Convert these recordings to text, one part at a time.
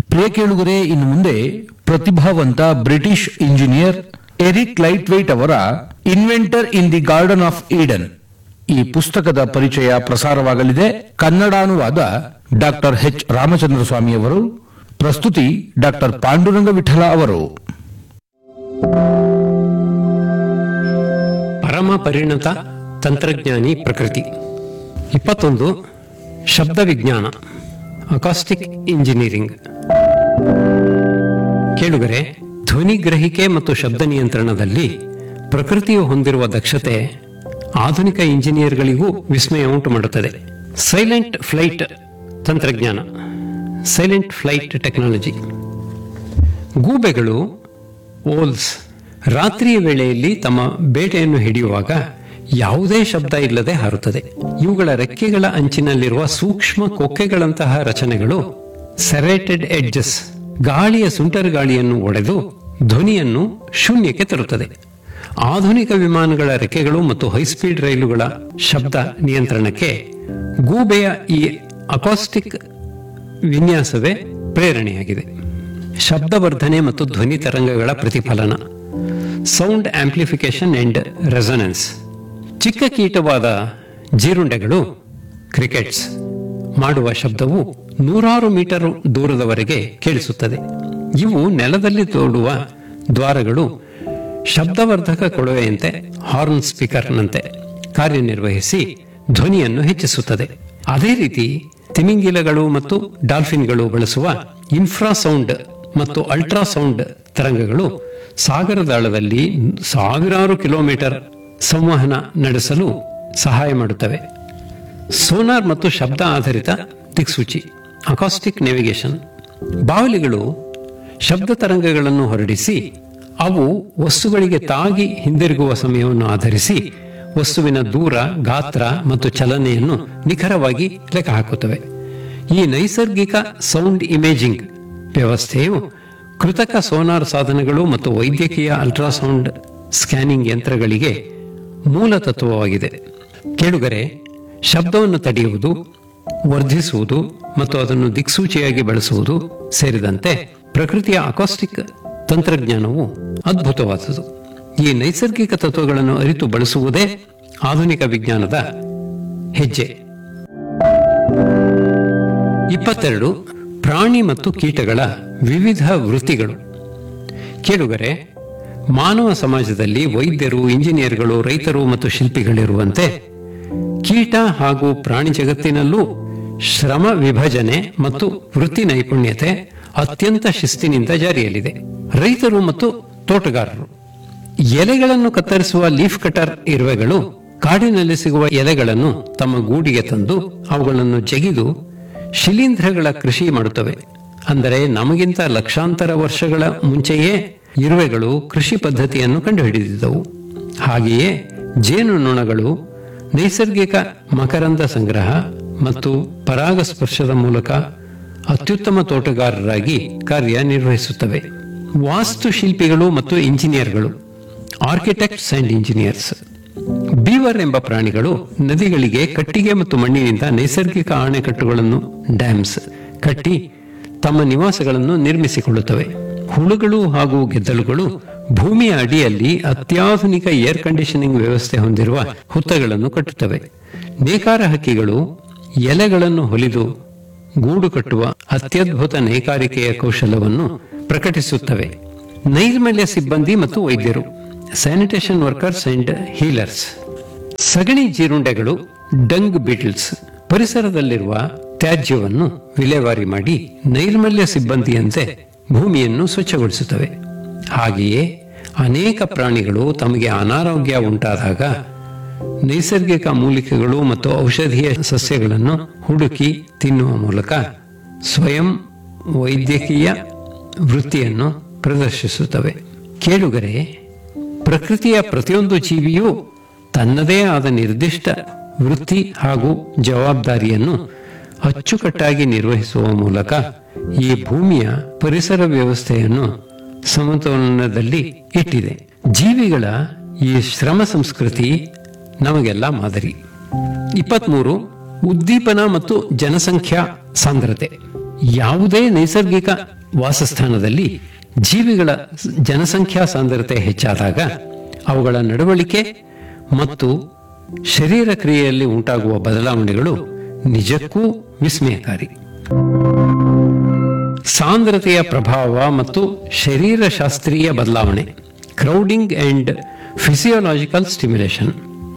ಪ್ರಿಯ ಕೇಳುಗರೆ ಇನ್ನು ಮುಂದೆ ಪ್ರತಿಭಾವಂತ British engineer Eric Laithwaite ಅವರ inventor in the garden of Eden ಈ ಪುಸ್ತಕದ ಪರಿಚಯ ಪ್ರಸಾರವಾಗಲಿದೆ ಕನ್ನಡಾನುವಾದ ಡಾಕ್ಟರ್ ಎಚ್ ರಾಮಚಂದ್ರ ಸ್ವಾಮಿ ಅವರು ಪ್ರಸ್ತುತಿ ಡಾಕ್ಟರ್ ಪಾಂಡುರಂಗ ವಿಠಲ ಅವರು ಪರಮ ಪರಿಣತ ತಂತ್ರಜ್ಞಾನಿ ಪ್ರಕೃತಿ ಇಪ್ಪತ್ತೊಂದು ಶಬ್ದ ವಿಜ್ಞಾನ ಅಕಾಸ್ಟಿಕ್ ಇಂಜಿನಿಯರಿಂಗ್ ಕೇಳುಗರೆ ಧ್ವನಿ ಗ್ರಹಿಕೆ ಮತ್ತು ಶಬ್ದ ನಿಯಂತ್ರಣದಲ್ಲಿ ಪ್ರಕೃತಿಯು ಹೊಂದಿರುವ ದಕ್ಷತೆ ಆಧುನಿಕ ಇಂಜಿನಿಯರ್ಗಳಿಗೂ ವಿಸ್ಮಯ ಉಂಟು ಮಾಡುತ್ತದೆ ಸೈಲೆಂಟ್ ಫ್ಲೈಟ್ ತಂತ್ರಜ್ಞಾನ ಸೈಲೆಂಟ್ ಫ್ಲೈಟ್ ಟೆಕ್ನಾಲಜಿ ಗೂಬೆಗಳು ಓಲ್ಸ್ ರಾತ್ರಿಯ ವೇಳೆಯಲ್ಲಿ ತಮ್ಮ ಬೇಟೆಯನ್ನು ಹಿಡಿಯುವಾಗ ಯಾವುದೇ ಶಬ್ದ ಇಲ್ಲದೆ ಹಾರುತ್ತದೆ ಇವುಗಳ ರೆಕ್ಕೆಗಳ ಅಂಚಿನಲ್ಲಿರುವ ಸೂಕ್ಷ್ಮ ಕೊಕ್ಕೆಗಳಂತಹ ರಚನೆಗಳು ಸೆರೇಟೆಡ್ ಎಡ್ಜಸ್ ಗಾಳಿಯ ಸುಂಟರ್ ಗಾಳಿಯನ್ನು ಒಡೆದು ಧ್ವನಿಯನ್ನು ಶೂನ್ಯಕ್ಕೆ ತರುತ್ತದೆ ಆಧುನಿಕ ವಿಮಾನಗಳ ರೆಕ್ಕೆಗಳು ಮತ್ತು ಹೈಸ್ಪೀಡ್ ರೈಲುಗಳ ಶಬ್ದ ನಿಯಂತ್ರಣಕ್ಕೆ ಗೂಬೆಯ ಈ ಅಕಾಸ್ಟಿಕ್ ವಿನ್ಯಾಸವೇ ಪ್ರೇರಣೆಯಾಗಿದೆ ಶಬ್ದವರ್ಧನೆ ಮತ್ತು ಧ್ವನಿ ತರಂಗಗಳ ಪ್ರತಿಫಲನ ಸೌಂಡ್ ಆಂಪ್ಲಿಫಿಕೇಶನ್ ಅಂಡ್ ರೆಸನೆನ್ಸ್ ಚಿಕ್ಕ ಕೀಟವಾದ ಜೀರುಂಡೆಗಳು ಕ್ರಿಕೆಟ್ಸ್ ಮಾಡುವ ಶಬ್ದವು ನೂರಾರು ಮೀಟರ್ ದೂರದವರೆಗೆ ಕೇಳಿಸುತ್ತದೆ ಇವು ನೆಲದಲ್ಲಿ ತೋಡುವ ದ್ವಾರಗಳು ಶಬ್ದವರ್ಧಕ ಕೊಳವೆಯಂತೆ ಹಾರ್ನ್ ಸ್ಪೀಕರ್ನಂತೆ ಕಾರ್ಯನಿರ್ವಹಿಸಿ ಧ್ವನಿಯನ್ನು ಹೆಚ್ಚಿಸುತ್ತದೆ ಅದೇ ರೀತಿ ತಿಮಿಂಗಿಲಗಳು ಮತ್ತು ಡಾಲ್ಫಿನ್ಗಳು ಬಳಸುವ ಇನ್ಫ್ರಾಸೌಂಡ್ ಮತ್ತು ಅಲ್ಟ್ರಾಸೌಂಡ್ ತರಂಗಗಳು ಸಾಗರದಾಳದಲ್ಲಿ ಸಾವಿರಾರು ಕಿಲೋಮೀಟರ್ ಸಂವಹನ ನಡೆಸಲು ಸಹಾಯ ಮಾಡುತ್ತವೆ ಸೋನಾರ್ ಮತ್ತು ಶಬ್ದ ಆಧಾರಿತ ದಿಕ್ಸೂಚಿ ಅಕಾಸ್ಟಿಕ್ ನೇವಿಗೇಷನ್ ಬಾವಲಿಗಳು ಶಬ್ದ ತರಂಗಗಳನ್ನು ಹೊರಡಿಸಿ ಅವು ವಸ್ತುಗಳಿಗೆ ತಾಗಿ ಹಿಂದಿರುಗುವ ಸಮಯವನ್ನು ಆಧರಿಸಿ ವಸ್ತುವಿನ ದೂರ ಗಾತ್ರ ಮತ್ತು ಚಲನೆಯನ್ನು ನಿಖರವಾಗಿ ಲೆಕ್ಕ ಹಾಕುತ್ತವೆ ಈ ನೈಸರ್ಗಿಕ ಸೌಂಡ್ ಇಮೇಜಿಂಗ್ ವ್ಯವಸ್ಥೆಯು ಕೃತಕ ಸೋನಾರ್ ಸಾಧನಗಳು ಮತ್ತು ವೈದ್ಯಕೀಯ ಅಲ್ಟ್ರಾಸೌಂಡ್ ಸ್ಕ್ಯಾನಿಂಗ್ ಯಂತ್ರಗಳಿಗೆ ಮೂಲ ತತ್ವವಾಗಿದೆ ಕೇಳುಗರೆ ಶಬ್ದವನ್ನು ತಡೆಯುವುದು ವರ್ಧಿಸುವುದು ಮತ್ತು ಅದನ್ನು ದಿಕ್ಸೂಚಿಯಾಗಿ ಬಳಸುವುದು ಸೇರಿದಂತೆ ಪ್ರಕೃತಿಯ ಅಕಾಸ್ಟಿಕ್ ತಂತ್ರಜ್ಞಾನವು ಅದ್ಭುತವಾದುದು ಈ ನೈಸರ್ಗಿಕ ತತ್ವಗಳನ್ನು ಅರಿತು ಬಳಸುವುದೇ ಆಧುನಿಕ ವಿಜ್ಞಾನದ ಹೆಜ್ಜೆ ಇಪ್ಪತ್ತೆರಡು ಪ್ರಾಣಿ ಮತ್ತು ಕೀಟಗಳ ವಿವಿಧ ವೃತ್ತಿಗಳು ಕೇಳುಗರೆ ಮಾನವ ಸಮಾಜದಲ್ಲಿ ವೈದ್ಯರು ಇಂಜಿನಿಯರ್ಗಳು ರೈತರು ಮತ್ತು ಶಿಲ್ಪಿಗಳಿರುವಂತೆ ಕೀಟ ಹಾಗೂ ಪ್ರಾಣಿ ಜಗತ್ತಿನಲ್ಲೂ ಶ್ರಮ ವಿಭಜನೆ ಮತ್ತು ವೃತ್ತಿ ನೈಪುಣ್ಯತೆ ಅತ್ಯಂತ ಶಿಸ್ತಿನಿಂದ ಜಾರಿಯಲ್ಲಿದೆ ರೈತರು ಮತ್ತು ತೋಟಗಾರರು ಎಲೆಗಳನ್ನು ಕತ್ತರಿಸುವ ಲೀಫ್ ಕಟರ್ ಇರುವೆಗಳು ಕಾಡಿನಲ್ಲಿ ಸಿಗುವ ಎಲೆಗಳನ್ನು ತಮ್ಮ ಗೂಡಿಗೆ ತಂದು ಅವುಗಳನ್ನು ಜಗಿದು ಶಿಲೀಂಧ್ರಗಳ ಕೃಷಿ ಮಾಡುತ್ತವೆ ಅಂದರೆ ನಮಗಿಂತ ಲಕ್ಷಾಂತರ ವರ್ಷಗಳ ಮುಂಚೆಯೇ ಇರುವೆಗಳು ಕೃಷಿ ಪದ್ಧತಿಯನ್ನು ಕಂಡುಹಿಡಿದಿದ್ದವು ಹಾಗೆಯೇ ಜೇನುನೊಣಗಳು ನೈಸರ್ಗಿಕ ಮಕರಂದ ಸಂಗ್ರಹ ಮತ್ತು ಪರಾಗಸ್ಪರ್ಶದ ಮೂಲಕ ಅತ್ಯುತ್ತಮ ತೋಟಗಾರರಾಗಿ ಕಾರ್ಯನಿರ್ವಹಿಸುತ್ತವೆ ವಾಸ್ತುಶಿಲ್ಪಿಗಳು ಮತ್ತು ಇಂಜಿನಿಯರ್ಗಳು ಆರ್ಕಿಟೆಕ್ಟ್ಸ್ ಅಂಡ್ ಇಂಜಿನಿಯರ್ಸ್ ಬೀವರ್ ಎಂಬ ಪ್ರಾಣಿಗಳು ನದಿಗಳಿಗೆ ಕಟ್ಟಿಗೆ ಮತ್ತು ಮಣ್ಣಿನಿಂದ ನೈಸರ್ಗಿಕ ಅಣೆಕಟ್ಟುಗಳನ್ನು ಡ್ಯಾಮ್ಸ್ ಕಟ್ಟಿ ತಮ್ಮ ನಿವಾಸಗಳನ್ನು ನಿರ್ಮಿಸಿಕೊಳ್ಳುತ್ತವೆ ಹುಳುಗಳು ಹಾಗೂ ಗೆದ್ದಲುಗಳು ಭೂಮಿಯ ಅಡಿಯಲ್ಲಿ ಅತ್ಯಾಧುನಿಕ ಏರ್ ಕಂಡೀಷನಿಂಗ್ ವ್ಯವಸ್ಥೆ ಹೊಂದಿರುವ ಹುತ್ತಗಳನ್ನು ಕಟ್ಟುತ್ತವೆ ನೇಕಾರ ಹಕ್ಕಿಗಳು ಎಲೆಗಳನ್ನು ಹೊಲಿದು ಗೂಡು ಕಟ್ಟುವ ಅತ್ಯದ್ಭುತ ನೇಕಾರಿಕೆಯ ಕೌಶಲವನ್ನು ಪ್ರಕಟಿಸುತ್ತವೆ ನೈರ್ಮಲ್ಯ ಸಿಬ್ಬಂದಿ ಮತ್ತು ವೈದ್ಯರು ಸ್ಯಾನಿಟೇಷನ್ ವರ್ಕರ್ಸ್ ಅಂಡ್ ಹೀಲರ್ಸ್ ಸಗಣಿ ಜೀರುಂಡೆಗಳು ಡಂಗ್ ಬಿಟಲ್ಸ್ ಪರಿಸರದಲ್ಲಿರುವ ತ್ಯಾಜ್ಯವನ್ನು ವಿಲೇವಾರಿ ಮಾಡಿ ನೈರ್ಮಲ್ಯ ಸಿಬ್ಬಂದಿಯಂತೆ ಭೂಮಿಯನ್ನು ಸ್ವಚ್ಛಗೊಳಿಸುತ್ತವೆ ಹಾಗೆಯೇ ಅನೇಕ ಪ್ರಾಣಿಗಳು ತಮಗೆ ಅನಾರೋಗ್ಯ ಉಂಟಾದಾಗ ನೈಸರ್ಗಿಕ ಮೂಲಿಕೆಗಳು ಮತ್ತು ಔಷಧೀಯ ಸಸ್ಯಗಳನ್ನು ಹುಡುಕಿ ತಿನ್ನುವ ಮೂಲಕ ಸ್ವಯಂ ವೈದ್ಯಕೀಯ ವೃತ್ತಿಯನ್ನು ಪ್ರದರ್ಶಿಸುತ್ತವೆ ಕೇಳುಗರೆ ಪ್ರಕೃತಿಯ ಪ್ರತಿಯೊಂದು ಜೀವಿಯೂ ತನ್ನದೇ ಆದ ನಿರ್ದಿಷ್ಟ ವೃತ್ತಿ ಹಾಗೂ ಜವಾಬ್ದಾರಿಯನ್ನು ಅಚ್ಚುಕಟ್ಟಾಗಿ ನಿರ್ವಹಿಸುವ ಮೂಲಕ ಈ ಭೂಮಿಯ ಪರಿಸರ ವ್ಯವಸ್ಥೆಯನ್ನು ಸಮತೋಲನದಲ್ಲಿ ಇಟ್ಟಿದೆ ಜೀವಿಗಳ ಈ ಶ್ರಮ ಸಂಸ್ಕೃತಿ ನಮಗೆಲ್ಲ ಮಾದರಿ ಇಪ್ಪತ್ಮೂರು ಉದ್ದೀಪನ ಮತ್ತು ಜನಸಂಖ್ಯಾ ಸಾಂದ್ರತೆ ಯಾವುದೇ ನೈಸರ್ಗಿಕ ವಾಸಸ್ಥಾನದಲ್ಲಿ ಜೀವಿಗಳ ಜನಸಂಖ್ಯಾ ಸಾಂದ್ರತೆ ಹೆಚ್ಚಾದಾಗ ಅವುಗಳ ನಡವಳಿಕೆ ಮತ್ತು ಶರೀರ ಕ್ರಿಯೆಯಲ್ಲಿ ಉಂಟಾಗುವ ಬದಲಾವಣೆಗಳು ನಿಜಕ್ಕೂ ವಿಸ್ಮಯಕಾರಿ ಸಾಂದ್ರತೆಯ ಪ್ರಭಾವ ಮತ್ತು ಶರೀರಶಾಸ್ತ್ರೀಯ ಬದಲಾವಣೆ ಕ್ರೌಡಿಂಗ್ ಅಂಡ್ ಫಿಸಿಯೋಲಾಜಿಕಲ್ ಸ್ಟಿಮ್ಯುಲೇಷನ್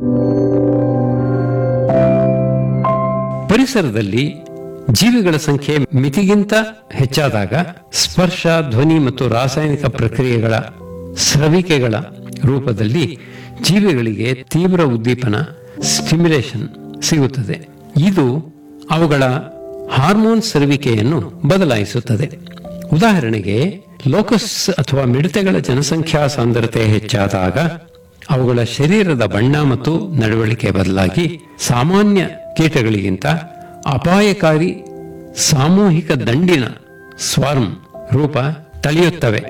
ಪರಿಸರದಲ್ಲಿ ಜೀವಿಗಳ ಸಂಖ್ಯೆ ಮಿತಿಗಿಂತ ಹೆಚ್ಚಾದಾಗ ಸ್ಪರ್ಶ ಧ್ವನಿ ಮತ್ತು ರಾಸಾಯನಿಕ ಪ್ರಕ್ರಿಯೆಗಳ ಸ್ರವಿಕೆಗಳ ರೂಪದಲ್ಲಿ ಜೀವಿಗಳಿಗೆ ತೀವ್ರ ಉದ್ದೀಪನ ಸ್ಟಿಮ್ಯುಲೇಷನ್ ಸಿಗುತ್ತದೆ ಇದು ಅವುಗಳ ಹಾರ್ಮೋನ್ ಸ್ರವಿಕೆಯನ್ನು ಬದಲಾಯಿಸುತ್ತದೆ ಉದಾಹರಣೆಗೆ ಲೋಕಸ್ ಅಥವಾ ಮಿಡತೆಗಳ ಜನಸಂಖ್ಯಾ ಸಾಂದ್ರತೆ ಹೆಚ್ಚಾದಾಗ ಅವುಗಳ ಶರೀರದ ಬಣ್ಣ ಮತ್ತು ನಡವಳಿಕೆ ಬದಲಾಗಿ ಸಾಮಾನ್ಯ ಕೀಟಗಳಿಗಿಂತ ಅಪಾಯಕಾರಿ ಸಾಮೂಹಿಕ ದಂಡಿನ ಸ್ವಾರ್ಮ್ ರೂಪ ತಳೆಯುತ್ತವೆ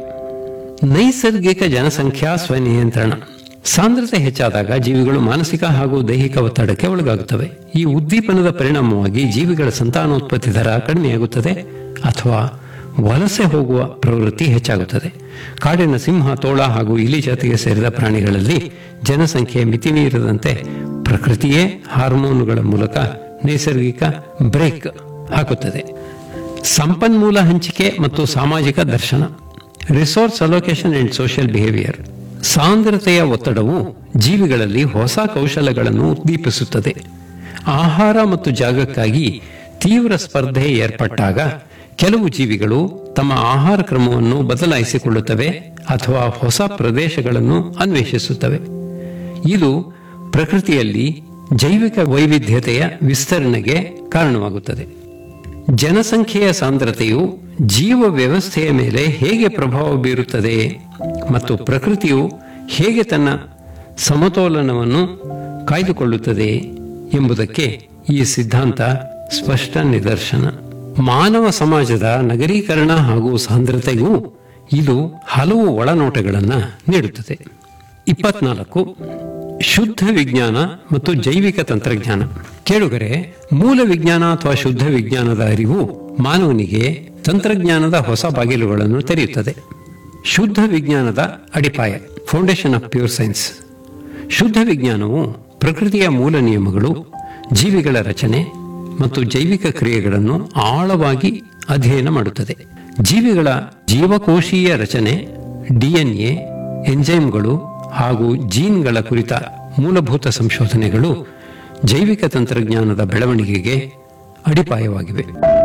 ನೈಸರ್ಗಿಕ ಜನಸಂಖ್ಯಾ ಸ್ವನಿಯಂತ್ರಣ ಸಾಂದ್ರತೆ ಹೆಚ್ಚಾದಾಗ ಜೀವಿಗಳು ಮಾನಸಿಕ ಹಾಗೂ ದೈಹಿಕ ಒತ್ತಡಕ್ಕೆ ಒಳಗಾಗುತ್ತವೆ ಈ ಉದ್ದೀಪನದ ಪರಿಣಾಮವಾಗಿ ಜೀವಿಗಳ ಸಂತಾನೋತ್ಪತ್ತಿ ದರ ಕಡಿಮೆಯಾಗುತ್ತದೆ ಅಥವಾ ವಲಸೆ ಹೋಗುವ ಪ್ರವೃತ್ತಿ ಹೆಚ್ಚಾಗುತ್ತದೆ ಕಾಡಿನ ಸಿಂಹ ತೋಳ ಹಾಗೂ ಇಲಿ ಜಾತಿಗೆ ಸೇರಿದ ಪ್ರಾಣಿಗಳಲ್ಲಿ ಜನಸಂಖ್ಯೆ ಮಿತಿಮೀರದಂತೆ ಪ್ರಕೃತಿಯೇ ಹಾರ್ಮೋನುಗಳ ಮೂಲಕ ನೈಸರ್ಗಿಕ ಬ್ರೇಕ್ ಹಾಕುತ್ತದೆ ಸಂಪನ್ಮೂಲ ಹಂಚಿಕೆ ಮತ್ತು ಸಾಮಾಜಿಕ ದರ್ಶನ resource allocation and social behaviour ಸಾಂದ್ರತೆಯ ಒತ್ತಡವು ಜೀವಿಗಳಲ್ಲಿ ಹೊಸ ಕೌಶಲಗಳನ್ನು ಉದ್ದೀಪಿಸುತ್ತದೆ ಆಹಾರ ಮತ್ತು ಜಾಗಕ್ಕಾಗಿ ತೀವ್ರ ಸ್ಪರ್ಧೆ ಏರ್ಪಟ್ಟಾಗ ಕೆಲವು ಜೀವಿಗಳು ತಮ್ಮ ಆಹಾರ ಕ್ರಮವನ್ನು ಬದಲಾಯಿಸಿಕೊಳ್ಳುತ್ತವೆ ಅಥವಾ ಹೊಸ ಪ್ರದೇಶಗಳನ್ನು ಅನ್ವೇಷಿಸುತ್ತವೆ ಇದು ಪ್ರಕೃತಿಯಲ್ಲಿ ಜೈವಿಕ ವೈವಿಧ್ಯತೆಯ ವಿಸ್ತರಣೆಗೆ ಕಾರಣವಾಗುತ್ತದೆ ಜನಸಂಖ್ಯೆಯ ಸಾಂದ್ರತೆಯು ಜೀವ ವ್ಯವಸ್ಥೆಯ ಮೇಲೆ ಹೇಗೆ ಪ್ರಭಾವ ಬೀರುತ್ತದೆ ಮತ್ತು ಪ್ರಕೃತಿಯು ಹೇಗೆ ತನ್ನ ಸಮತೋಲನವನ್ನು ಕಾಯ್ದುಕೊಳ್ಳುತ್ತದೆ ಎಂಬುದಕ್ಕೆ ಈ ಸಿದ್ಧಾಂತ ಸ್ಪಷ್ಟ ನಿದರ್ಶನ ಮಾನವ ಸಮಾಜದ ನಗರೀಕರಣ ಹಾಗೂ ಸಾಂದ್ರತೆಗೂ ಇದು ಹಲವು ಒಳನೋಟಗಳನ್ನು ನೀಡುತ್ತದೆ ಇಪ್ಪತ್ನಾಲ್ಕು ಶುದ್ಧ ವಿಜ್ಞಾನ ಮತ್ತು ಜೈವಿಕ ತಂತ್ರಜ್ಞಾನ ಕೇಳುಗರೆ ಮೂಲ ವಿಜ್ಞಾನ ಅಥವಾ ಶುದ್ಧ ವಿಜ್ಞಾನದ ಅರಿವು ಮಾನವನಿಗೆ ತಂತ್ರಜ್ಞಾನದ ಹೊಸ ಬಾಗಿಲುಗಳನ್ನು ತೆರೆಯುತ್ತದೆ ಶುದ್ಧ ವಿಜ್ಞಾನದ ಅಡಿಪಾಯ ಫೌಂಡೇಶನ್ ಆಫ್ ಪ್ಯೂರ್ ಸೈನ್ಸ್ ಶುದ್ಧ ವಿಜ್ಞಾನವು ಪ್ರಕೃತಿಯ ಮೂಲ ನಿಯಮಗಳು ಜೀವಿಗಳ ರಚನೆ ಮತ್ತು ಜೈವಿಕ ಕ್ರಿಯೆಗಳನ್ನು ಆಳವಾಗಿ ಅಧ್ಯಯನ ಮಾಡುತ್ತದೆ ಜೀವಿಗಳ ಜೀವಕೋಶೀಯ ರಚನೆ ಡಿಎನ್ಎ ಎಂಜೈಮ್ಗಳು ಹಾಗೂ ಜೀನ್ಗಳ ಕುರಿತ ಮೂಲಭೂತ ಸಂಶೋಧನೆಗಳು ಜೈವಿಕ ತಂತ್ರಜ್ಞಾನದ ಬೆಳವಣಿಗೆಗೆ ಅಡಿಪಾಯವಾಗಿವೆ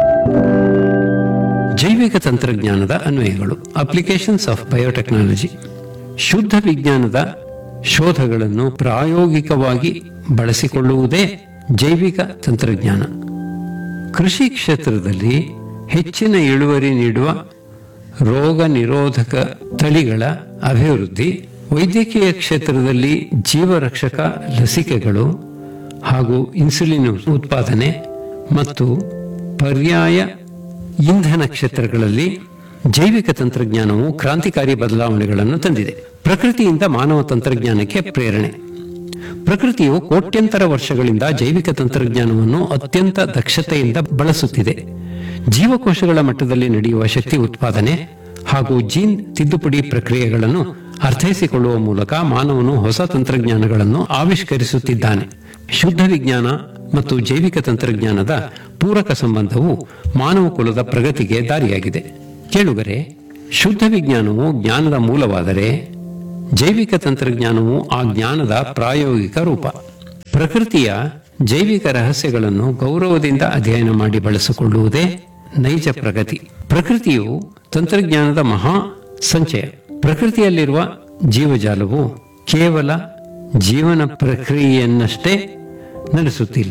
ಜೈವಿಕ ತಂತ್ರಜ್ಞಾನದ ಅನ್ವಯಗಳು ಅಪ್ಲಿಕೇಶನ್ಸ್ ಆಫ್ ಬಯೋಟೆಕ್ನಾಲಜಿ ಶುದ್ಧ ವಿಜ್ಞಾನದ ಶೋಧಗಳನ್ನು ಪ್ರಾಯೋಗಿಕವಾಗಿ ಬಳಸಿಕೊಳ್ಳುವುದೇ ಜೈವಿಕ ತಂತ್ರಜ್ಞಾನ ಕೃಷಿ ಕ್ಷೇತ್ರದಲ್ಲಿ ಹೆಚ್ಚಿನ ಇಳುವರಿ ನೀಡುವ ರೋಗ ನಿರೋಧಕ ತಳಿಗಳ ಅಭಿವೃದ್ಧಿ ವೈದ್ಯಕೀಯ ಕ್ಷೇತ್ರದಲ್ಲಿ ಜೀವರಕ್ಷಕ ಲಸಿಕೆಗಳು ಹಾಗೂ ಇನ್ಸುಲಿನ್ ಉತ್ಪಾದನೆ ಮತ್ತು ಪರ್ಯಾಯ ಇಂಧನ ಕ್ಷೇತ್ರಗಳಲ್ಲಿ ಜೈವಿಕ ತಂತ್ರಜ್ಞಾನವು ಕ್ರಾಂತಿಕಾರಿ ಬದಲಾವಣೆಗಳನ್ನು ತಂದಿದೆ ಪ್ರಕೃತಿಯಿಂದ ಮಾನವ ತಂತ್ರಜ್ಞಾನಕ್ಕೆ ಪ್ರೇರಣೆ ಪ್ರಕೃತಿಯು ಕೋಟ್ಯಂತರ ವರ್ಷಗಳಿಂದ ಜೈವಿಕ ತಂತ್ರಜ್ಞಾನವನ್ನು ಅತ್ಯಂತ ದಕ್ಷತೆಯಿಂದ ಬಳಸುತ್ತಿದೆ ಜೀವಕೋಶಗಳ ಮಟ್ಟದಲ್ಲಿ ನಡೆಯುವ ಶಕ್ತಿ ಉತ್ಪಾದನೆ ಹಾಗೂ ಜೀನ್ ತಿದ್ದುಪಡಿ ಪ್ರಕ್ರಿಯೆಗಳನ್ನು ಅರ್ಥೈಸಿಕೊಳ್ಳುವ ಮೂಲಕ ಮಾನವನು ಹೊಸ ತಂತ್ರಜ್ಞಾನಗಳನ್ನು ಆವಿಷ್ಕರಿಸುತ್ತಿದ್ದಾನೆ ಶುದ್ಧ ವಿಜ್ಞಾನ ಮತ್ತು ಜೈವಿಕ ತಂತ್ರಜ್ಞಾನದ ಪೂರಕ ಸಂಬಂಧವು ಮಾನವ ಕುಲದ ಪ್ರಗತಿಗೆ ದಾರಿಯಾಗಿದೆ ಕೇಳುಗರೆ ಶುದ್ಧ ವಿಜ್ಞಾನವು ಜ್ಞಾನದ ಮೂಲವಾದರೆ ಜೈವಿಕ ತಂತ್ರಜ್ಞಾನವು ಆ ಜ್ಞಾನದ ಪ್ರಾಯೋಗಿಕ ರೂಪ ಪ್ರಕೃತಿಯ ಜೈವಿಕ ರಹಸ್ಯಗಳನ್ನು ಗೌರವದಿಂದ ಅಧ್ಯಯನ ಮಾಡಿ ಬಳಸಿಕೊಳ್ಳುವುದೇ ನೈಜ ಪ್ರಗತಿ ಪ್ರಕೃತಿಯು ತಂತ್ರಜ್ಞಾನದ ಮಹಾ ಸಂಚಯ ಪ್ರಕೃತಿಯಲ್ಲಿರುವ ಜೀವಜಾಲವು ಕೇವಲ ಜೀವನ ಪ್ರಕ್ರಿಯೆಯನ್ನಷ್ಟೇ ನಡೆಸುತ್ತಿಲ್ಲ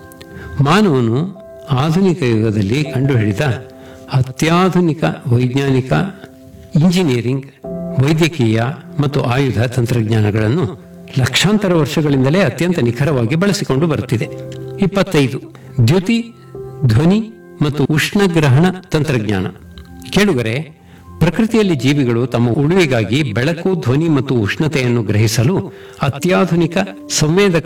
ಮಾನವನು ಆಧುನಿಕ ಯುಗದಲ್ಲಿ ಕಂಡುಹಿಡಿದ ಅತ್ಯಾಧುನಿಕ ವೈಜ್ಞಾನಿಕ ಇಂಜಿನಿಯರಿಂಗ್ ವೈದ್ಯಕೀಯ ಮತ್ತು ಆಯುಧ ತಂತ್ರಜ್ಞಾನಗಳನ್ನು ಲಕ್ಷಾಂತರ ವರ್ಷಗಳಿಂದಲೇ ಅತ್ಯಂತ ನಿಖರವಾಗಿ ಬಳಸಿಕೊಂಡು ಬರುತ್ತಿದೆ ಇಪ್ಪತ್ತೈದು ದ್ಯುತಿ ಧ್ವನಿ ಮತ್ತು ಉಷ್ಣಗ್ರಹಣ ತಂತ್ರಜ್ಞಾನ ಕೇಳುಗರೆ ಪ್ರಕೃತಿಯಲ್ಲಿ ಜೀವಿಗಳು ತಮ್ಮ ಉಳಿವಿಗಾಗಿ ಬೆಳಕು ಧ್ವನಿ ಮತ್ತು ಉಷ್ಣತೆಯನ್ನು ಗ್ರಹಿಸಲು ಅತ್ಯಾಧುನಿಕ ಸಂವೇದಕ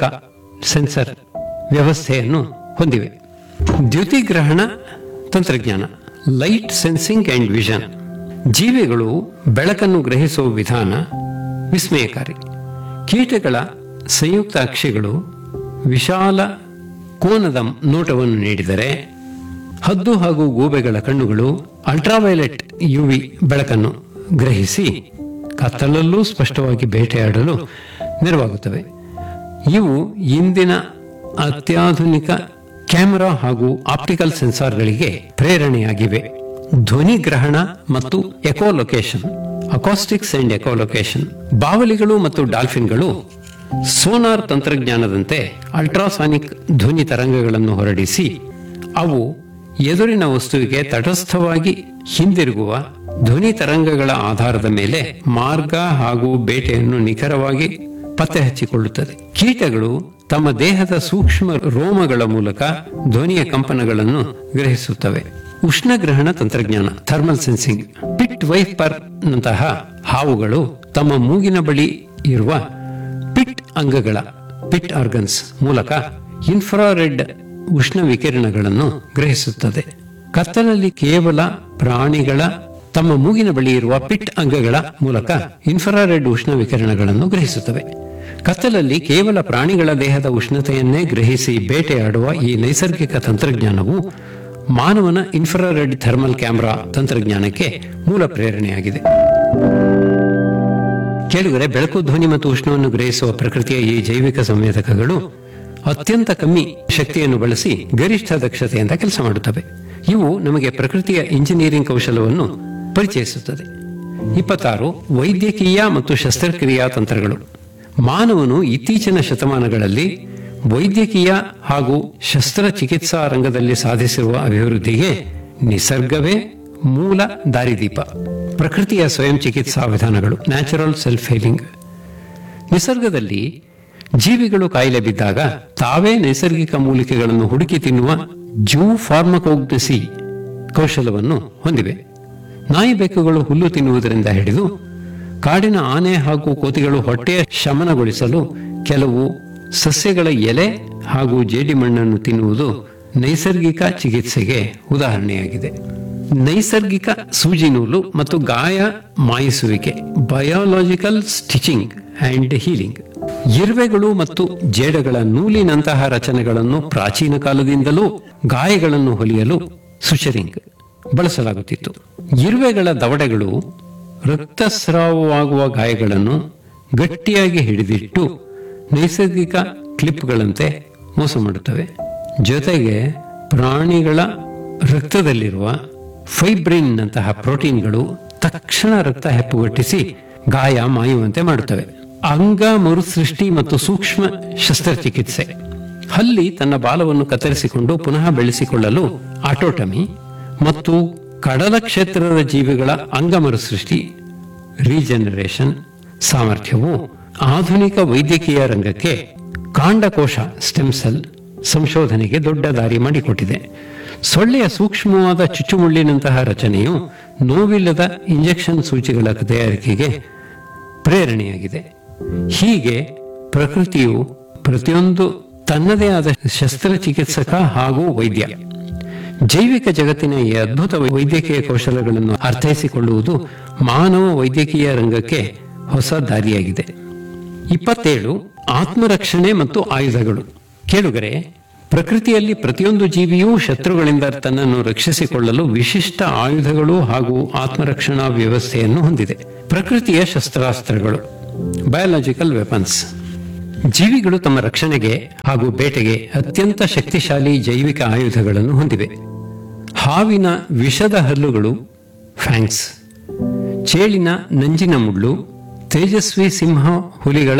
ಸೆನ್ಸರ್ ವ್ಯವಸ್ಥೆಯನ್ನು ಹೊಂದಿವೆ ದ್ಯುತಿಗ್ರಹಣ ತಂತ್ರಜ್ಞಾನ ಲೈಟ್ ಸೆನ್ಸಿಂಗ್ ಅಂಡ್ ವಿಷನ್ ಜೀವಿಗಳು ಬೆಳಕನ್ನು ಗ್ರಹಿಸುವ ವಿಧಾನ ವಿಸ್ಮಯಕಾರಿ ಕೀಟಗಳ ಸಂಯುಕ್ತ ಅಕ್ಷಿಗಳು ವಿಶಾಲ ಕೋನದ ನೋಟವನ್ನು ನೀಡಿದರೆ ಹದ್ದು ಹಾಗೂ ಗೂಬೆಗಳ ಕಣ್ಣುಗಳು ಅಲ್ಟ್ರಾವೈಲೆಟ್ ಯುವಿ ಬೆಳಕನ್ನು ಗ್ರಹಿಸಿ ಕತ್ತಲಲ್ಲೂ ಸ್ಪಷ್ಟವಾಗಿ ಬೇಟೆಯಾಡಲು ನೆರವಾಗುತ್ತವೆ ಇವು ಇಂದಿನ ಅತ್ಯಾಧುನಿಕ ಕ್ಯಾಮೆರಾ ಹಾಗೂ ಆಪ್ಟಿಕಲ್ ಸೆನ್ಸಾರ್ಗಳಿಗೆ ಪ್ರೇರಣೆಯಾಗಿವೆ ಧ್ವನಿ ಗ್ರಹಣ ಮತ್ತು ಎಕೋಲೊಕೇಶನ್ ಅಕಾಸ್ಟಿಕ್ಸ್ ಅಂಡ್ ಎಕೋಲೊಕೇಶನ್ ಬಾವಲಿಗಳು ಮತ್ತು ಡಾಲ್ಫಿನ್ಗಳು ಸೋನಾರ್ ತಂತ್ರಜ್ಞಾನದಂತೆ ಅಲ್ಟ್ರಾಸಾನಿಕ್ ಧ್ವನಿ ತರಂಗಗಳನ್ನು ಹೊರಡಿಸಿ ಅವು ಎದುರಿನ ವಸ್ತುವಿಗೆ ತಟಸ್ಥವಾಗಿ ಹಿಂದಿರುಗುವ ಧ್ವನಿ ತರಂಗಗಳ ಆಧಾರದ ಮೇಲೆ ಮಾರ್ಗ ಹಾಗೂ ಬೇಟೆಯನ್ನು ನಿಖರವಾಗಿ ಪತ್ತೆ ಹಚ್ಚಿಕೊಳ್ಳುತ್ತದೆ ಕೀಟಗಳು ತಮ್ಮ ದೇಹದ ಸೂಕ್ಷ್ಮ ರೋಮಗಳ ಮೂಲಕ ಧ್ವನಿಯ ಕಂಪನಗಳನ್ನು ಗ್ರಹಿಸುತ್ತವೆ ಉಷ್ಣಗ್ರಹಣ ತಂತ್ರಜ್ಞಾನ ಥರ್ಮಲ್ ಸೆನ್ಸಿಂಗ್ ಪಿಟ್ ವೈಪರ್ ನಂತಹ ಹಾವುಗಳು ತಮ್ಮ ಮೂಗಿನ ಬಳಿ ಇರುವ ಪಿಟ್ ಅಂಗಗಳ ಪಿಟ್ ಆರ್ಗನ್ಸ್ ಮೂಲಕ ಇನ್ಫ್ರಾರೆಡ್ ಉಷ್ಣ ವಿಕಿರಣಗಳನ್ನು ಗ್ರಹಿಸುತ್ತದೆ ಕತ್ತಲಲ್ಲಿ ಕೇವಲ ಪ್ರಾಣಿಗಳ ತಮ್ಮ ಮೂಗಿನ ಬಳಿ ಇರುವ ಪಿಟ್ ಅಂಗಗಳ ಮೂಲಕ ಇನ್ಫ್ರಾರೆಡ್ ಉಷ್ಣ ವಿಕಿರಣಗಳನ್ನು ಗ್ರಹಿಸುತ್ತವೆ ಕತ್ತಲಲ್ಲಿ ಕೇವಲ ಪ್ರಾಣಿಗಳ ದೇಹದ ಉಷ್ಣತೆಯನ್ನೇ ಗ್ರಹಿಸಿ ಬೇಟೆಯಾಡುವ ಈ ನೈಸರ್ಗಿಕ ತಂತ್ರಜ್ಞಾನವು ಮಾನವನ ಇನ್ಫ್ರಾರೆಡ್ ಥರ್ಮಲ್ ಕ್ಯಾಮೆರಾ ತಂತ್ರಜ್ಞಾನಕ್ಕೆ ಮೂಲ ಪ್ರೇರಣೆಯಾಗಿದೆ ಕೇಳಿದರೆ ಬೆಳಕು ಧ್ವನಿ ಮತ್ತು ಉಷ್ಣವನ್ನು ಗ್ರಹಿಸುವ ಪ್ರಕೃತಿಯ ಈ ಜೈವಿಕ ಸಂವೇದಕಗಳು ಅತ್ಯಂತ ಕಮ್ಮಿ ಶಕ್ತಿಯನ್ನು ಬಳಸಿ ಗರಿಷ್ಠ ದಕ್ಷತೆಯಿಂದ ಕೆಲಸ ಮಾಡುತ್ತವೆ ಇವು ನಮಗೆ ಪ್ರಕೃತಿಯ ಇಂಜಿನಿಯರಿಂಗ್ ಕೌಶಲವನ್ನು ಪರಿಚಯಿಸುತ್ತದೆ ಇಪ್ಪತ್ತಾರು ವೈದ್ಯಕೀಯ ಮತ್ತು ಶಸ್ತ್ರಕ್ರಿಯಾ ತಂತ್ರಗಳು ಮಾನವನು ಇತ್ತೀಚಿನ ಶತಮಾನಗಳಲ್ಲಿ ವೈದ್ಯಕೀಯ ಹಾಗೂ ಶಸ್ತ್ರಚಿಕಿತ್ಸಾ ರಂಗದಲ್ಲಿ ಸಾಧಿಸಿರುವ ಅಭಿವೃದ್ಧಿಗೆ ನಿಸರ್ಗವೇ ಮೂಲ ದಾರಿದೀಪ ಪ್ರಕೃತಿಯ ಸ್ವಯಂ ಚಿಕಿತ್ಸಾ ವಿಧಾನಗಳು ನ್ಯಾಚುರಲ್ ಸೆಲ್ಫ್ ಹೀಲಿಂಗ್ ನಿಸರ್ಗದಲ್ಲಿ ಜೀವಿಗಳು ಕಾಯಿಲೆ ಬಿದ್ದಾಗ ತಾವೇ ನೈಸರ್ಗಿಕ ಮೂಲಿಕೆಗಳನ್ನು ಹುಡುಕಿ ತಿನ್ನುವ ಜೂ ಫಾರ್ಮಕೋಗ್ನಸಿ ಕೌಶಲವನ್ನು ಹೊಂದಿವೆ ನಾಯಿ ಬೆಕ್ಕುಗಳು ಹುಲ್ಲು ತಿನ್ನುವುದರಿಂದ ಹಿಡಿದು ಕಾಡಿನ ಆನೆ ಹಾಗೂ ಕೋತಿಗಳು ಹೊಟ್ಟೆಯ ಶಮನಗೊಳಿಸಲು ಕೆಲವು ಸಸ್ಯಗಳ ಎಲೆ ಹಾಗೂ ಜೇಡಿಮಣ್ಣನ್ನು ತಿನ್ನುವುದು ನೈಸರ್ಗಿಕ ಚಿಕಿತ್ಸೆಗೆ ಉದಾಹರಣೆಯಾಗಿದೆ ನೈಸರ್ಗಿಕ ಸೂಜಿ ನೂಲು ಮತ್ತು ಗಾಯ ಮಾಯಿಸುವಿಕೆ ಬಯೋಲಾಜಿಕಲ್ ಸ್ಟಿಚಿಂಗ್ ಅಂಡ್ ಹೀಲಿಂಗ್ ಇರುವೆಗಳು ಮತ್ತು ಜೇಡಗಳ ನೂಲಿನಂತಹ ರಚನೆಗಳನ್ನು ಪ್ರಾಚೀನ ಕಾಲದಿಂದಲೂ ಗಾಯಗಳನ್ನು ಹೊಲಿಯಲು ಸುಚರಿಂಗ್ ಬಳಸಲಾಗುತ್ತಿತ್ತು ಇರುವೆಗಳ ದವಡೆಗಳು ರಕ್ತಸ್ರಾವವಾಗುವ ಗಾಯಗಳನ್ನು ಗಟ್ಟಿಯಾಗಿ ಹಿಡಿದಿಟ್ಟು ನೈಸರ್ಗಿಕ ಕ್ಲಿಪ್ಗಳಂತೆ ಮೋಸ ಮಾಡುತ್ತವೆ ಜೊತೆಗೆ ಪ್ರಾಣಿಗಳ ರಕ್ತದಲ್ಲಿರುವ ಫೈಬ್ರಿನ್ ನಂತಹ ಪ್ರೋಟೀನ್ಗಳು ತಕ್ಷಣ ರಕ್ತ ಹೆಪ್ಪುಗಟ್ಟಿಸಿ ಗಾಯ ಮಾಯುವಂತೆ ಮಾಡುತ್ತವೆ ಅಂಗ ಮರುಸೃಷ್ಟಿ ಮತ್ತು ಸೂಕ್ಷ್ಮ ಶಸ್ತ್ರಚಿಕಿತ್ಸೆ ಹಲ್ಲಿ ತನ್ನ ಬಾಲವನ್ನು ಕತ್ತರಿಸಿಕೊಂಡು ಪುನಃ ಬೆಳೆಸಿಕೊಳ್ಳಲು ಆಟೋಟಮಿ ಮತ್ತು ಕಡಲ ಕ್ಷೇತ್ರದ ಜೀವಿಗಳ ಅಂಗ ಮರುಸೃಷ್ಟಿ ರೀಜನರೇಷನ್ ಸಾಮರ್ಥ್ಯವು ಆಧುನಿಕ ವೈದ್ಯಕೀಯ ರಂಗಕ್ಕೆ ಕಾಂಡಕೋಶ ಸ್ಟೆಮ್ ಸೆಲ್ ಸಂಶೋಧನೆಗೆ ದೊಡ್ಡ ದಾರಿ ಮಾಡಿಕೊಟ್ಟಿದೆ ಸೊಳ್ಳೆಯ ಸೂಕ್ಷ್ಮವಾದ ಚುಚ್ಚುಮುಳ್ಳಿನಂತಹ ರಚನೆಯು ನೋವಿಲ್ಲದ ಇಂಜೆಕ್ಷನ್ ಸೂಚಿಗಳ ತಯಾರಿಕೆಗೆ ಪ್ರೇರಣೆಯಾಗಿದೆ ಹೀಗೆ ಪ್ರಕೃತಿಯು ಪ್ರತಿಯೊಂದು ತನ್ನದೇ ಆದ ಶಸ್ತ್ರಚಿಕಿತ್ಸಕ ಹಾಗೂ ವೈದ್ಯ ಜೈವಿಕ ಜಗತ್ತಿನ ಈ ಅದ್ಭುತ ವೈದ್ಯಕೀಯ ಕೌಶಲಗಳನ್ನು ಅರ್ಥೈಸಿಕೊಳ್ಳುವುದು ಮಾನವ ವೈದ್ಯಕೀಯ ರಂಗಕ್ಕೆ ಹೊಸ ದಾರಿಯಾಗಿದೆ ಇಪ್ಪತ್ತೇಳು ಆತ್ಮರಕ್ಷಣೆ ಮತ್ತು ಆಯುಧಗಳು ಕೇಳುಗರೆ ಪ್ರಕೃತಿಯಲ್ಲಿ ಪ್ರತಿಯೊಂದು ಜೀವಿಯೂ ಶತ್ರುಗಳಿಂದ ತನ್ನನ್ನು ರಕ್ಷಿಸಿಕೊಳ್ಳಲು ವಿಶಿಷ್ಟ ಆಯುಧಗಳು ಹಾಗೂ ಆತ್ಮರಕ್ಷಣಾ ವ್ಯವಸ್ಥೆಯನ್ನು ಹೊಂದಿದೆ ಪ್ರಕೃತಿಯ ಶಸ್ತ್ರಾಸ್ತ್ರಗಳು ಬಯೋಲಾಜಿಕಲ್ ವೆಪನ್ಸ್ ಜೀವಿಗಳು ತಮ್ಮ ರಕ್ಷಣೆಗೆ ಹಾಗೂ ಬೇಟೆಗೆ ಅತ್ಯಂತ ಶಕ್ತಿಶಾಲಿ ಜೈವಿಕ ಆಯುಧಗಳನ್ನು ಹೊಂದಿವೆ ಹಾವಿನ ವಿಷದ ಹಲ್ಲುಗಳು ಫ್ಯಾಂಕ್ಸ್ ಚೇಳಿನ ನಂಜಿನ ಮುಳ್ಳು ತೇಜಸ್ವಿ ಸಿಂಹ ಹುಲಿಗಳ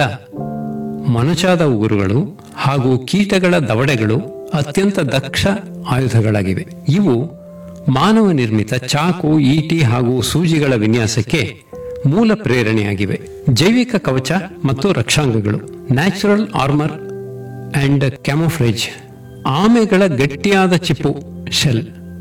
ಮೊನಚಾದ ಉಗುರುಗಳು ಹಾಗೂ ಕೀಟಗಳ ದವಡೆಗಳು ಅತ್ಯಂತ ದಕ್ಷ ಆಯುಧಗಳಾಗಿವೆ ಇವು ಮಾನವ ನಿರ್ಮಿತ ಚಾಕು ಈಟಿ ಹಾಗೂ ಸೂಜಿಗಳ ವಿನ್ಯಾಸಕ್ಕೆ ಮೂಲ ಪ್ರೇರಣೆಯಾಗಿವೆ ಜೈವಿಕ ಕವಚ ಮತ್ತು ರಕ್ಷಾಂಗಗಳು ನ್ಯಾಚುರಲ್ ಆರ್ಮರ್ ಅಂಡ್ ಕ್ಯಾಮೋಫ್ರೇಜ್ ಆಮೆಗಳ ಗಟ್ಟಿಯಾದ ಚಿಪ್ಪು ಶೆಲ್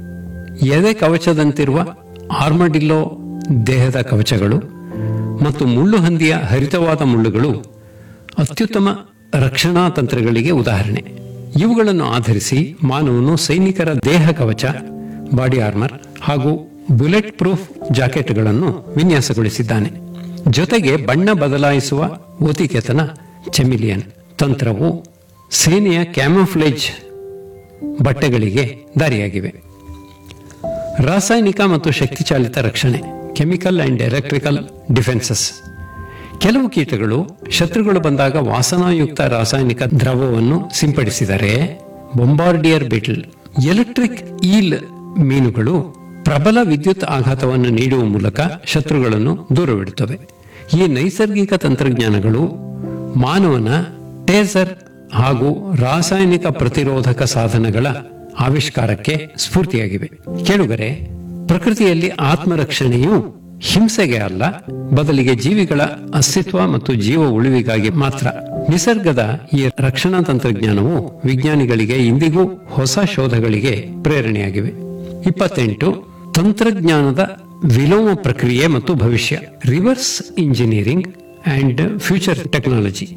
ಎದೆ ಕವಚದಂತಿರುವ ಆರ್ಮಡಿಲ್ಲೋ ದೇಹದ ಕವಚಗಳು ಮತ್ತು ಮುಳ್ಳು ಹಂದಿಯ ಹರಿತವಾದ ಮುಳ್ಳುಗಳು ಅತ್ಯುತ್ತಮ ರಕ್ಷಣಾ ತಂತ್ರಗಳಿಗೆ ಉದಾಹರಣೆ ಇವುಗಳನ್ನು ಆಧರಿಸಿ ಮಾನವನು ಸೈನಿಕರ ದೇಹ ಕವಚ ಬಾಡಿ ಆರ್ಮರ್ ಹಾಗೂ ಬುಲೆಟ್ ಪ್ರೂಫ್ ಜಾಕೆಟ್ಗಳನ್ನು ವಿನ್ಯಾಸಗೊಳಿಸಿದ್ದಾನೆ ಜೊತೆಗೆ ಬಣ್ಣ ಬದಲಾಯಿಸುವ ಓತಿಕೆತನ ಚೆಮಿಲಿಯನ್ ತಂತ್ರವು ಸೇನೆಯ ಕ್ಯಾಮೋಫ್ಲೇಜ್ ಬಟ್ಟೆಗಳಿಗೆ ದಾರಿಯಾಗಿವೆ ರಾಸಾಯನಿಕ ಮತ್ತು ಶಕ್ತಿಚಾಲಿತ ರಕ್ಷಣೆ ಕೆಮಿಕಲ್ ಅಂಡ್ ಎಲೆಕ್ಟ್ರಿಕಲ್ ಡಿಫೆನ್ಸಸ್ ಕೆಲವು ಕೀಟಗಳು ಶತ್ರುಗಳು ಬಂದಾಗ ವಾಸನಾಯುಕ್ತ ರಾಸಾಯನಿಕ ದ್ರವವನ್ನು ಸಿಂಪಡಿಸಿದರೆ ಬೊಂಬಾರ್ಡಿಯರ್ ಬಿಟಲ್ ಎಲೆಕ್ಟ್ರಿಕ್ ಈಲ್ ಮೀನುಗಳು ಪ್ರಬಲ ವಿದ್ಯುತ್ ಆಘಾತವನ್ನು ನೀಡುವ ಮೂಲಕ ಶತ್ರುಗಳನ್ನು ದೂರವಿಡುತ್ತವೆ ಈ ನೈಸರ್ಗಿಕ ತಂತ್ರಜ್ಞಾನಗಳು ಮಾನವನ ಟೇಸರ್ ಹಾಗೂ ರಾಸಾಯನಿಕ ಪ್ರತಿರೋಧಕ ಸಾಧನಗಳ ಆವಿಷ್ಕಾರಕ್ಕೆ ಸ್ಫೂರ್ತಿಯಾಗಿವೆ ಕೇಳುಗರೆ ಪ್ರಕೃತಿಯಲ್ಲಿ ಆತ್ಮರಕ್ಷಣೆಯು ಹಿಂಸೆಗೆ ಅಲ್ಲ ಬದಲಿಗೆ ಜೀವಿಗಳ ಅಸ್ತಿತ್ವ ಮತ್ತು ಜೀವ ಉಳಿವಿಗಾಗಿ ಮಾತ್ರ ನಿಸರ್ಗದ ಈ ರಕ್ಷಣಾ ತಂತ್ರಜ್ಞಾನವು ವಿಜ್ಞಾನಿಗಳಿಗೆ ಇಂದಿಗೂ ಹೊಸ ಶೋಧಗಳಿಗೆ ಪ್ರೇರಣೆಯಾಗಿವೆ ಇಪ್ಪತ್ತೆಂಟು ತಂತ್ರಜ್ಞಾನದ ವಿಲೋಮ ಪ್ರಕ್ರಿಯೆ ಮತ್ತು ಭವಿಷ್ಯ reverse engineering and future technology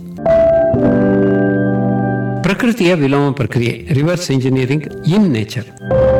ಪ್ರಕೃತಿಯ ವಿಲೋಮ ಪ್ರಕ್ರಿಯೆ ರಿವರ್ಸ್ ಇಂಜಿನಿಯರಿಂಗ್ ಇನ್ ನೇಚರ್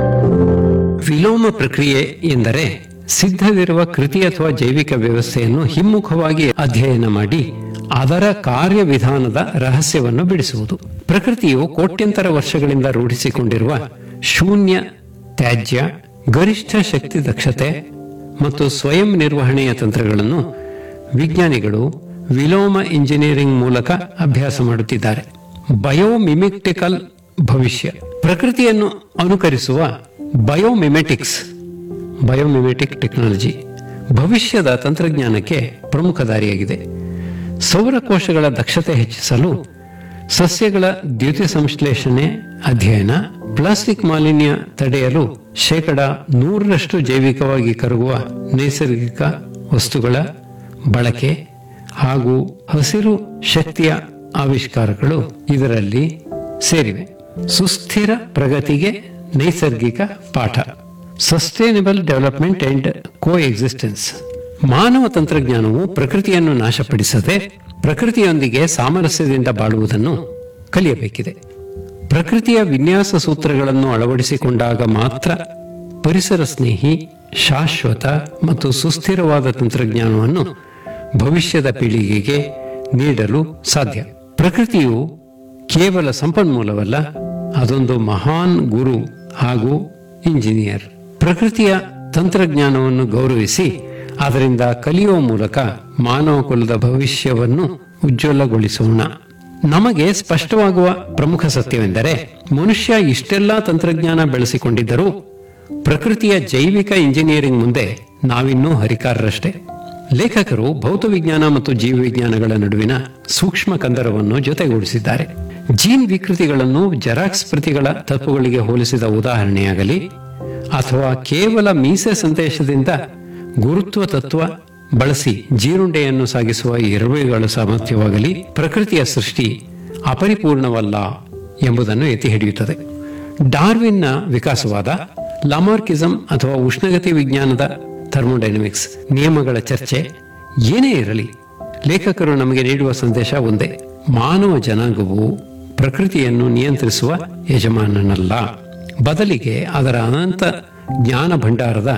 ವಿಲೋಮ ಪ್ರಕ್ರಿಯೆ ಎಂದರೆ ಸಿದ್ಧವಿರುವ ಕೃತಿ ಅಥವಾ ಜೈವಿಕ ವ್ಯವಸ್ಥೆಯನ್ನು ಹಿಮ್ಮುಖವಾಗಿ ಅಧ್ಯಯನ ಮಾಡಿ ಅದರ ಕಾರ್ಯವಿಧಾನದ ರಹಸ್ಯವನ್ನು ಬಿಡಿಸುವುದು ಪ್ರಕೃತಿಯು ಕೋಟ್ಯಂತರ ವರ್ಷಗಳಿಂದ ರೂಢಿಸಿಕೊಂಡಿರುವ ಶೂನ್ಯ ತ್ಯಾಜ್ಯ ಗರಿಷ್ಠ ಶಕ್ತಿ ದಕ್ಷತೆ ಮತ್ತು ಸ್ವಯಂ ನಿರ್ವಹಣೆಯ ತಂತ್ರಗಳನ್ನು ವಿಜ್ಞಾನಿಗಳು ವಿಲೋಮ ಇಂಜಿನಿಯರಿಂಗ್ ಮೂಲಕ ಅಭ್ಯಾಸ ಮಾಡುತ್ತಿದ್ದಾರೆ ಬಯೋಮಿಮಿಕ್ಟಿಕಲ್ ಭವಿಷ್ಯ ಪ್ರಕೃತಿಯನ್ನು ಅನುಕರಿಸುವ ಬಯೋಮಿಮೆಟಿಕ್ಸ್ ಬಯೋಮಿಮೆಟಿಕ್ ಟೆಕ್ನಾಲಜಿ ಭವಿಷ್ಯದ ತಂತ್ರಜ್ಞಾನಕ್ಕೆ ಪ್ರಮುಖ ದಾರಿಯಾಗಿದೆ ಸೌರಕೋಶಗಳ ದಕ್ಷತೆ ಹೆಚ್ಚಿಸಲು ಸಸ್ಯಗಳ ದ್ಯುತಿ ಸಂಶ್ಲೇಷಣೆ ಅಧ್ಯಯನ ಪ್ಲಾಸ್ಟಿಕ್ ಮಾಲಿನ್ಯ ತಡೆಯಲು ಶೇಕಡ ನೂರರಷ್ಟು ಜೈವಿಕವಾಗಿ ಕರಗುವ ನೈಸರ್ಗಿಕ ವಸ್ತುಗಳ ಬಳಕೆ ಹಾಗೂ ಹಸಿರು ಶಕ್ತಿಯ ಆವಿಷ್ಕಾರಗಳು ಇದರಲ್ಲಿ ಸೇರಿವೆ ಸುಸ್ಥಿರ ಪ್ರಗತಿಗೆ ನೈಸರ್ಗಿಕ ಪಾಠ sustainable development and coexistence ಮಾನವ ತಂತ್ರಜ್ಞಾನವು ಪ್ರಕೃತಿಯನ್ನು ನಾಶಪಡಿಸದೆ ಪ್ರಕೃತಿಯೊಂದಿಗೆ ಸಾಮರಸ್ಯದಿಂದ ಬಾಳುವುದನ್ನು ಕಲಿಯಬೇಕಿದೆ ಪ್ರಕೃತಿಯ ವಿನ್ಯಾಸ ಸೂತ್ರಗಳನ್ನು ಅಳವಡಿಸಿಕೊಂಡಾಗ ಮಾತ್ರ ಪರಿಸರ ಸ್ನೇಹಿ ಶಾಶ್ವತ ಮತ್ತು ಸುಸ್ಥಿರವಾದ ತಂತ್ರಜ್ಞಾನವನ್ನು ಭವಿಷ್ಯದ ಪೀಳಿಗೆಗೆ ನೀಡಲು ಸಾಧ್ಯ ಪ್ರಕೃತಿಯು ಕೇವಲ ಸಂಪನ್ಮೂಲವಲ್ಲ ಅದೊಂದು ಮಹಾನ್ ಗುರು ಹಾಗೂ ಇಂಜಿನಿಯರ್ ಪ್ರಕೃತಿಯ ತಂತ್ರಜ್ಞಾನವನ್ನು ಗೌರವಿಸಿ ಅದರಿಂದ ಕಲಿಯುವ ಮೂಲಕ ಮಾನವ ಕುಲದ ಭವಿಷ್ಯವನ್ನು ಉಜ್ವಲಗೊಳಿಸೋಣ ನಮಗೆ ಸ್ಪಷ್ಟವಾಗುವ ಪ್ರಮುಖ ಸತ್ಯವೆಂದರೆ ಮನುಷ್ಯ ಇಷ್ಟೆಲ್ಲ ತಂತ್ರಜ್ಞಾನ ಬೆಳೆಸಿಕೊಂಡಿದ್ದರೂ ಪ್ರಕೃತಿಯ ಜೈವಿಕ ಇಂಜಿನಿಯರಿಂಗ್ ಮುಂದೆ ನಾವಿನ್ನೂ ಹರಿಕಾರರಷ್ಟೇ ಲೇಖಕರು ಭೌತವಿಜ್ಞಾನ ಮತ್ತು ಜೀವವಿಜ್ಞಾನಗಳ ನಡುವಿನ ಸೂಕ್ಷ್ಮ ಕಂದರವನ್ನು ಜೊತೆಗೂಡಿಸಿದ್ದಾರೆ ಜೀನ್ ವಿಕೃತಿಗಳನ್ನು ಜೆರಾಕ್ಸ್ ಪ್ರತಿಗಳ ತತ್ವಗಳಿಗೆ ಹೋಲಿಸಿದ ಉದಾಹರಣೆಯಾಗಲಿ ಅಥವಾ ಕೇವಲ ಮೀಸೆ ಸಂದೇಶದಿಂದ ಗುರುತ್ವ ತತ್ವ ಬಳಸಿ ಜೀರುಂಡೆಯನ್ನು ಸಾಗಿಸುವ ಇರುವೆಗಳ ಸಾಮರ್ಥ್ಯವಾಗಲಿ ಪ್ರಕೃತಿಯ ಸೃಷ್ಟಿ ಅಪರಿಪೂರ್ಣವಲ್ಲ ಎಂಬುದನ್ನು ಎತ್ತಿ ಹಿಡಿಯುತ್ತದೆ ಡಾರ್ವಿನ್ನ ವಿಕಾಸವಾದ ಲಮಾರ್ಕಿಸಂ ಅಥವಾ ಉಷ್ಣಗತಿ ವಿಜ್ಞಾನದ ಥರ್ಮೋಡೈನಮಿಕ್ಸ್ ನಿಯಮಗಳ ಚರ್ಚೆ ಏನೇ ಇರಲಿ ಲೇಖಕರು ನಮಗೆ ನೀಡುವ ಸಂದೇಶ ಒಂದೇ ಮಾನವ ಜನಾಂಗವು ಪ್ರಕೃತಿಯನ್ನು ನಿಯಂತ್ರಿಸುವ ಯಜಮಾನನಲ್ಲ ಬದಲಿಗೆ ಅದರ ಅನಂತ ಜ್ಞಾನ ಭಂಡಾರದ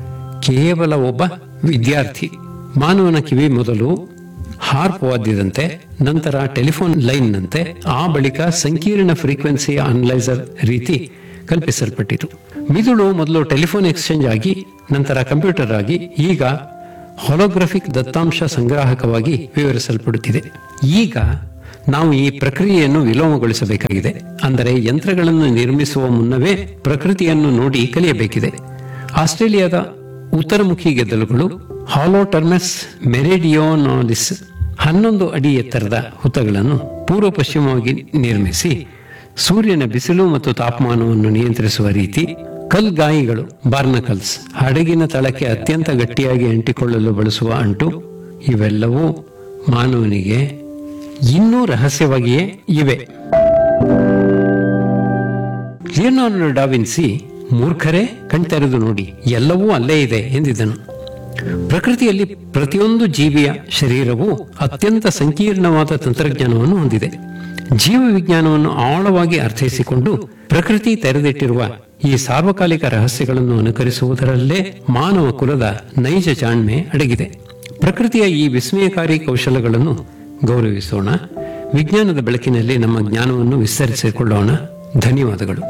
ಕೇವಲ ಒಬ್ಬ ವಿದ್ಯಾರ್ಥಿ ಮಾನವನ ಕಿವಿ ಮೊದಲು ಹಾರ್ಪ್ ವಾದ್ಯದಂತೆ ನಂತರ ಟೆಲಿಫೋನ್ ಲೈನ್ನಂತೆ ಆ ಬಳಿಕ ಸಂಕೀರ್ಣ ಫ್ರೀಕ್ವೆನ್ಸಿ ಅನಲೈಸರ್ ರೀತಿ ಕಲ್ಪಿಸಲ್ಪಟ್ಟಿತು ಮಿದುಳು ಮೊದಲು ಟೆಲಿಫೋನ್ ಎಕ್ಸ್ಚೇಂಜ್ ಆಗಿ ನಂತರ ಕಂಪ್ಯೂಟರ್ ಆಗಿ ಈಗ ಹೊಲೋಗ್ರಫಿಕ್ ದತ್ತಾಂಶ ಸಂಗ್ರಾಹಕವಾಗಿ ವಿವರಿಸಲ್ಪಡುತ್ತಿದೆ ಈಗ ನಾವು ಈ ಪ್ರಕ್ರಿಯೆಯನ್ನು ವಿಲೋಮಗೊಳಿಸಬೇಕಾಗಿದೆ ಅಂದರೆ ಯಂತ್ರಗಳನ್ನು ನಿರ್ಮಿಸುವ ಮುನ್ನವೇ ಪ್ರಕೃತಿಯನ್ನು ನೋಡಿ ಕಲಿಯಬೇಕಿದೆ ಆಸ್ಟ್ರೇಲಿಯಾದ ಉತ್ತರಮುಖಿ ಗೆದ್ದಲುಗಳು ಹಾಲೋಟರ್ಮಸ್ ಮೆರೆಡಿಯೋನಾಲಿಸ್ ಹನ್ನೊಂದು ಅಡಿ ಎತ್ತರದ ಹುತ್ತಗಳನ್ನು ಪೂರ್ವ ಪಶ್ಚಿಮವಾಗಿ ನಿರ್ಮಿಸಿ ಸೂರ್ಯನ ಬಿಸಿಲು ಮತ್ತು ತಾಪಮಾನವನ್ನು ನಿಯಂತ್ರಿಸುವ ರೀತಿ ಕಲ್ಗಾಯಿಗಳು ಬಾರ್ನಕಲ್ಸ್ ಹಡಗಿನ ತಳಕ್ಕೆ ಅತ್ಯಂತ ಗಟ್ಟಿಯಾಗಿ ಅಂಟಿಕೊಳ್ಳಲು ಬಳಸುವ ಅಂಟು ಇವೆಲ್ಲವೂ ಮಾನವನಿಗೆ ಇನ್ನೂ ರಹಸ್ಯವಾಗಿಯೇ ಇವೆ ಲಿಯೋನಾರ್ಡೋ ಡಾವಿನ್ಸಿ ಮೂರ್ಖರೇ ಕಣ್ತೆರೆದು ನೋಡಿ ಎಲ್ಲವೂ ಅಲ್ಲೇ ಇದೆ ಎಂದಿದ್ದನು ಪ್ರಕೃತಿಯಲ್ಲಿ ಪ್ರತಿಯೊಂದು ಜೀವಿಯ ಶರೀರವು ಅತ್ಯಂತ ಸಂಕೀರ್ಣವಾದ ತಂತ್ರಜ್ಞಾನವನ್ನು ಹೊಂದಿದೆ ಜೀವ ವಿಜ್ಞಾನವನ್ನು ಆಳವಾಗಿ ಅರ್ಥೈಸಿಕೊಂಡು ಪ್ರಕೃತಿ ತೆರೆದಿಟ್ಟಿರುವ ಈ ಸಾರ್ವಕಾಲಿಕ ರಹಸ್ಯಗಳನ್ನು ಅನುಕರಿಸುವುದರಲ್ಲೇ ಮಾನವ ಕುಲದ ನೈಜ ಜಾಣ್ಮೆ ಅಡಗಿದೆ ಪ್ರಕೃತಿಯ ಈ ವಿಸ್ಮಯಕಾರಿ ಕೌಶಲಗಳನ್ನು ಗೌರವಿಸೋಣ ವಿಜ್ಞಾನದ ಬೆಳಕಿನಲ್ಲಿ ನಮ್ಮ ಜ್ಞಾನವನ್ನು ವಿಸ್ತರಿಸಿಕೊಳ್ಳೋಣ ಧನ್ಯವಾದಗಳು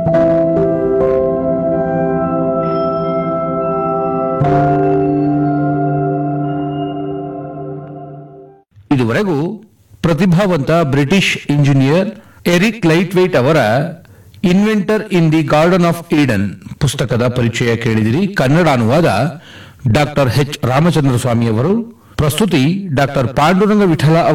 ಇದುವರೆಗೂ ಪ್ರತಿಭಾವಂತ British engineer Eric Laithwaite ಅವರ inventor in the garden of Eden ಪುಸ್ತಕದ ಪರಿಚಯ ಕೇಳಿದಿರಿ ಕನ್ನಡ ಅನುವಾದ ಡಾಕ್ಟರ್ ಎಚ್ ರಾಮಚಂದ್ರ ಸ್ವಾಮಿ ಅವರು ಪ್ರಸ್ತುತಿ ಡಾಕ್ಟರ್ ಪಾಂಡುರಂಗ ವಿಠಲ